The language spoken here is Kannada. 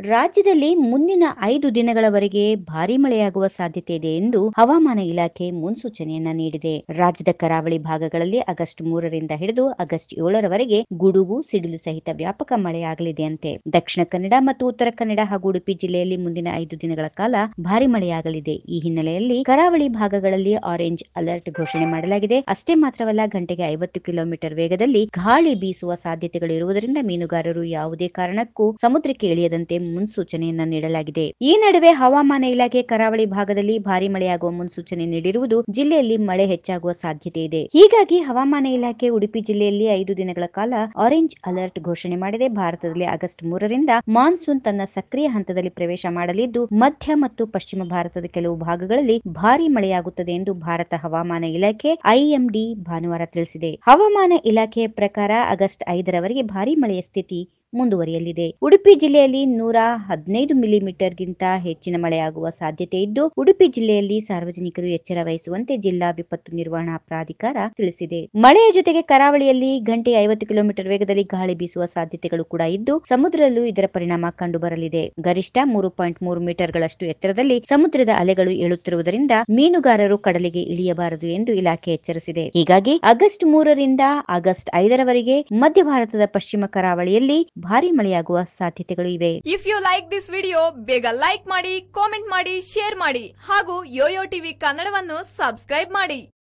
ರಾಜ್ಯದಲ್ಲಿ ಮುಂದಿನ ಐದು ದಿನಗಳವರೆಗೆ ಭಾರೀ ಮಳೆಯಾಗುವ ಸಾಧ್ಯತೆ ಇದೆ ಎಂದು ಹವಾಮಾನ ಇಲಾಖೆ ಮುನ್ಸೂಚನೆಯನ್ನ ನೀಡಿದೆ ರಾಜ್ಯದ ಕರಾವಳಿ ಭಾಗಗಳಲ್ಲಿ ಆಗಸ್ಟ್ ಮೂರರಿಂದ ಹಿಡಿದು ಆಗಸ್ಟ್ ಏಳರವರೆಗೆ ಗುಡುಗು ಸಿಡಿಲು ಸಹಿತ ವ್ಯಾಪಕ ಮಳೆಯಾಗಲಿದೆಯಂತೆ ದಕ್ಷಿಣ ಕನ್ನಡ ಮತ್ತು ಉತ್ತರ ಕನ್ನಡ ಹಾಗೂ ಉಡುಪಿ ಜಿಲ್ಲೆಯಲ್ಲಿ ಮುಂದಿನ ಐದು ದಿನಗಳ ಕಾಲ ಭಾರಿ ಮಳೆಯಾಗಲಿದೆ ಈ ಹಿನ್ನೆಲೆಯಲ್ಲಿ ಕರಾವಳಿ ಭಾಗಗಳಲ್ಲಿ ಆರೆಂಜ್ ಅಲರ್ಟ್ ಘೋಷಣೆ ಮಾಡಲಾಗಿದೆ ಅಷ್ಟೇ ಮಾತ್ರವಲ್ಲ ಗಂಟೆಗೆ ಐವತ್ತು ಕಿಲೋಮೀಟರ್ ವೇಗದಲ್ಲಿ ಗಾಳಿ ಬೀಸುವ ಸಾಧ್ಯತೆಗಳು ಇರುವುದರಿಂದ ಮೀನುಗಾರರು ಯಾವುದೇ ಕಾರಣಕ್ಕೂ ಸಮುದ್ರಕ್ಕೆ ಇಳಿಯದಂತೆ ಮುನ್ಸೂಚನೆಯನ್ನ ನೀಡಲಾಗಿದೆ ಈ ನಡುವೆ ಹವಾಮಾನ ಇಲಾಖೆ ಕರಾವಳಿ ಭಾಗದಲ್ಲಿ ಭಾರಿ ಮಳೆಯಾಗುವ ಮುನ್ಸೂಚನೆ ನೀಡಿರುವುದು ಜಿಲ್ಲೆಯಲ್ಲಿ ಮಳೆ ಹೆಚ್ಚಾಗುವ ಸಾಧ್ಯತೆ ಇದೆ ಹೀಗಾಗಿ ಹವಾಮಾನ ಇಲಾಖೆ ಉಡುಪಿ ಜಿಲ್ಲೆಯಲ್ಲಿ ಐದು ದಿನಗಳ ಕಾಲ ಆರೆಂಜ್ ಅಲರ್ಟ್ ಘೋಷಣೆ ಮಾಡಿದೆ ಭಾರತದಲ್ಲಿ ಆಗಸ್ಟ್ ಮೂರರಿಂದ ಮಾನ್ಸೂನ್ ತನ್ನ ಸಕ್ರಿಯ ಹಂತದಲ್ಲಿ ಪ್ರವೇಶ ಮಾಡಲಿದ್ದು ಮಧ್ಯ ಮತ್ತು ಪಶ್ಚಿಮ ಭಾರತದ ಕೆಲವು ಭಾಗಗಳಲ್ಲಿ ಭಾರಿ ಮಳೆಯಾಗುತ್ತದೆ ಎಂದು ಭಾರತ ಹವಾಮಾನ ಇಲಾಖೆ ಐಎಂಡಿ ಭಾನುವಾರ ತಿಳಿಸಿದೆ ಹವಾಮಾನ ಇಲಾಖೆಯ ಪ್ರಕಾರ ಆಗಸ್ಟ್ ಐದರವರೆಗೆ ಭಾರಿ ಮಳೆಯ ಸ್ಥಿತಿ ಮುಂದುವರಿಯಲಿದೆ ಉಡುಪಿ ಜಿಲ್ಲೆಯಲ್ಲಿ ನೂರ ಹದಿನೈದು ಮಿಲಿಮೀಟರ್ಗಿಂತ ಹೆಚ್ಚಿನ ಮಳೆಯಾಗುವ ಸಾಧ್ಯತೆ ಇದ್ದು ಉಡುಪಿ ಜಿಲ್ಲೆಯಲ್ಲಿ ಸಾರ್ವಜನಿಕರು ಎಚ್ಚರ ವಹಿಸುವಂತೆ ಜಿಲ್ಲಾ ವಿಪತ್ತು ನಿರ್ವಹಣಾ ಪ್ರಾಧಿಕಾರ ತಿಳಿಸಿದೆ ಮಳೆಯ ಜೊತೆಗೆ ಕರಾವಳಿಯಲ್ಲಿ ಗಂಟೆ ಐವತ್ತು ಕಿಲೋಮೀಟರ್ ವೇಗದಲ್ಲಿ ಗಾಳಿ ಬೀಸುವ ಸಾಧ್ಯತೆಗಳು ಕೂಡ ಇದ್ದು ಸಮುದ್ರದಲ್ಲೂ ಇದರ ಪರಿಣಾಮ ಕಂಡುಬರಲಿದೆ ಗರಿಷ್ಠ ಮೂರು ಪಾಯಿಂಟ್ ಮೂರು ಮೀಟರ್ಗಳಷ್ಟು ಎತ್ತರದಲ್ಲಿ ಸಮುದ್ರದ ಅಲೆಗಳು ಏಳುತ್ತಿರುವುದರಿಂದ ಮೀನುಗಾರರು ಕಡಲಿಗೆ ಇಳಿಯಬಾರದು ಎಂದು ಇಲಾಖೆ ಎಚ್ಚರಿಸಿದೆ ಹೀಗಾಗಿ ಆಗಸ್ಟ್ ಮೂರರಿಂದ ಆಗಸ್ಟ್ ಐದರವರೆಗೆ ಮಧ್ಯ ಭಾರತದ ಪಶ್ಚಿಮ ಕರಾವಳಿಯಲ್ಲಿ ಭಾರಿ ಮಳೆಯಾಗುವ ಸಾಧ್ಯತೆಗಳು ಇವೆ if you like this video ಬೇಗ ಲೈಕ್ ಮಾಡಿ ಕಾಮೆಂಟ್ ಮಾಡಿ ಶೇರ್ ಮಾಡಿ ಹಾಗೂ ಯೋಯೋ ಟಿವಿ ಕನ್ನಡವನ್ನು ಸಬ್ಸ್ಕ್ರೈಬ್ ಮಾಡಿ